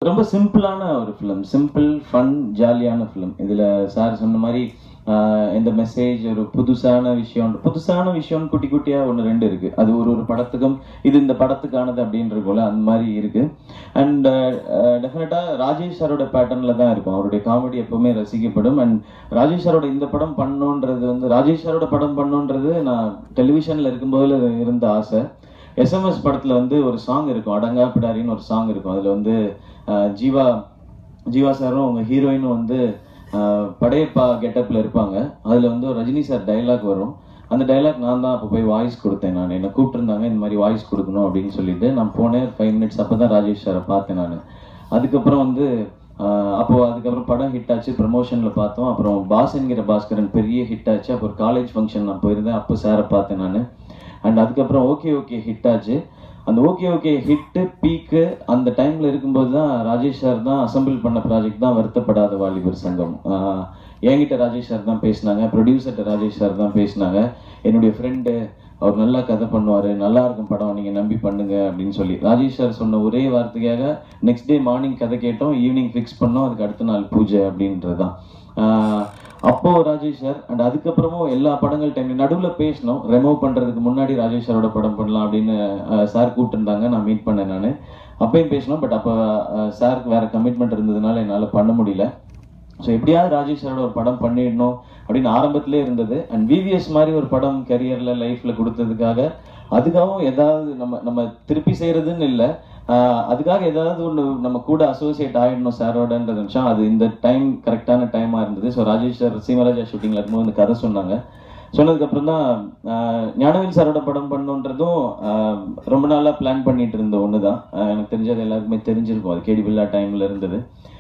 ரொம்ப சிம்பிளான ஒரு ஃபிலிம் சிம்பிள் ஃபன் ஜாலியான ஃபிலிம் இதில் சார் சொன்ன மாதிரி ஆஹ், இந்த மெசேஜ் ஒரு புதுசான விஷயம் புதுசான விஷயம் குட்டி குட்டியாக ஒன்று ரெண்டு இருக்கு அது ஒரு ஒரு படத்துக்கும் இது இந்த படத்துக்கானது அப்படின்னு இருக்கும்ல அந்த மாதிரி இருக்கு அண்ட் டெஃபினட்டாக ராஜேஷ் சாரோட பேட்டர்னில் தான் இருக்கும் அவருடைய காமெடி எப்பவுமே ரசிக்கப்படும் அண்ட் ராஜேஷ் சாரோட இந்த படம் பண்ணோன்றது வந்து ராஜேஷ் சாரோட படம் பண்ணோன்றது நான் டெலிவிஷனில் இருக்கும்போது இருந்த ஆசை எஸ்எம்எஸ் படத்துல வந்து ஒரு சாங் இருக்கும் அடங்கா பிடாரின்னு ஒரு சாங் இருக்கும் அதுல வந்து ஆஹ், ஜீவா ஜீவா சாரும் அவங்க ஹீரோயினும் வந்து ஆஹ், படையப்பா கெட்டப்ல இருப்பாங்க அதுல வந்து ஒரு ரஜினி சார் டைலாக் வரும் அந்த டைலாக் நான் தான் அப்போ போய் வாய்ஸ் கொடுத்தேன் நான் என்னை கூப்பிட்டுருந்தாங்க இந்த மாதிரி வாய்ஸ் கொடுக்கணும் அப்படின்னு சொல்லிட்டு நான் போனேன் ஃபைவ் மினிட்ஸ் அப்போ தான் ராஜேஷ் சாரை பார்த்தேன் நான் அதுக்கப்புறம் வந்து ஆஹ், அப்போ அதுக்கப்புறம் படம் ஹிட் ஆச்சு ப்ரமோஷனில் பார்த்தோம் அப்புறம் பாஸ் என்கிற பாஸ்கரன் பெரிய ஹிட் ஆச்சு அப்புறம் காலேஜ் ஃபங்க்ஷன் நான் போயிருந்தேன் அப்போ சாரை பார்த்தேன் நான் அண்ட் அதுக்கப்புறம் ஓகே ஓகே ஹிட் ஆச்சு அந்த ஓகே ஓகே ஹிட்டு பீக்கு அந்த டைம்ல இருக்கும்போது தான் ராஜேஷ் சார் தான் அசம்பிள் பண்ண ப்ராஜெக்ட் தான் வருத்தப்படாத வாலிபர் சங்கம் ஆஹ் என்கிட்ட ராஜேஷ் சார் தான் பேசினாங்க ப்ரொடியூசர்கிட்ட ராஜேஷ் சார் தான் பேசினாங்க என்னுடைய ஃப்ரெண்டு அவர் நல்லா கதை பண்ணுவார் நல்லா இருக்கும் படம் நீங்கள் நம்பி பண்ணுங்க அப்படின்னு சொல்லி ராஜேஷ் சார் சொன்ன ஒரே வார்த்தைக்காக நெக்ஸ்ட் டே மார்னிங் கதை கேட்டோம் ஈவினிங் ஃபிக்ஸ் பண்ணோம் அதுக்கு அடுத்த நாள் பூஜை அப்படின்றது தான் ஆஹ் அப்போ ராஜேஷ் சார் அண்ட் அதுக்கப்புறமும் எல்லா படங்கள் டைம் நடுவில் பேசினோம் ரெமூவ் பண்ணுறதுக்கு முன்னாடி ராஜேஷ் சாரோட படம் பண்ணலாம் அப்படின்னு சார் கூப்பிட்டுருந்தாங்க நான் மீட் பண்ணேன் நான் அப்பயும் பேசினோம் பட் அப்போ சாருக்கு வேற கமிட்மெண்ட் இருந்ததுனால என்னால் பண்ண முடியல ஸோ எப்படியாவது ராஜேஷ் சாரோட ஒரு படம் பண்ணிடணும் அப்படின்னு ஆரம்பத்திலே இருந்தது அண்ட் விவிஎஸ் மாதிரி ஒரு படம் கரியரில் லைஃப்பில் கொடுத்ததுக்காக அதுக்காகவும் ஏதாவது நம்ம நம்ம திருப்பி செய்யறதுன்னு இல்லை அதுக்காக ஏதாவது ஒன்று நம்ம கூட அசோசியேட் ஆகிடணும் சாரோடன்றது நிமிஷம் அது இந்த டைம் கரெக்டான டைமாக இருந்தது ஸோ ராஜேஷ் சார் சீமராஜா ஷூட்டிங்கில் இருக்கும்போது இந்த கதை சொன்னாங்க சொன்னதுக்கப்புறம் தான் ஆஹ், ஞானவேல் சாரோட படம் பண்ணுன்றதும் ஆஹ், ரொம்ப நாளாக பிளான் பண்ணிட்டு இருந்த ஒன்று தான் எனக்கு தெரிஞ்சது எல்லாருக்குமே தெரிஞ்சிருக்கும் அது கேடி பில்லா டைமில் இருந்தது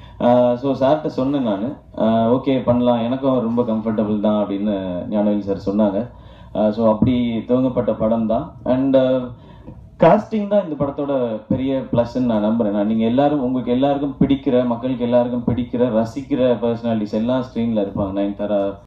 ஸோ சார்கிட்ட சொன்னேன் நான் ஓகே பண்ணலாம் எனக்கும் ரொம்ப கம்ஃபர்டபுள் தான் அப்படின்னு ஞானவேல் சார் சொன்னாங்க ஸோ அப்படி துவங்கப்பட்ட படம் தான் அண்ட் காஸ்டிங் தான் இந்த படத்தோட பெரிய ப்ளஸ்ன்னு நான் நம்புறேன் நான் நீங்கள் எல்லாரும் உங்களுக்கு எல்லாருக்கும் பிடிக்கிற மக்களுக்கு எல்லாருக்கும் பிடிக்கிற ரசிக்கிற பர்சனாலிட்டிஸ் எல்லாம் ஸ்க்ரீனில் இருப்பாங்க நயன்தாரா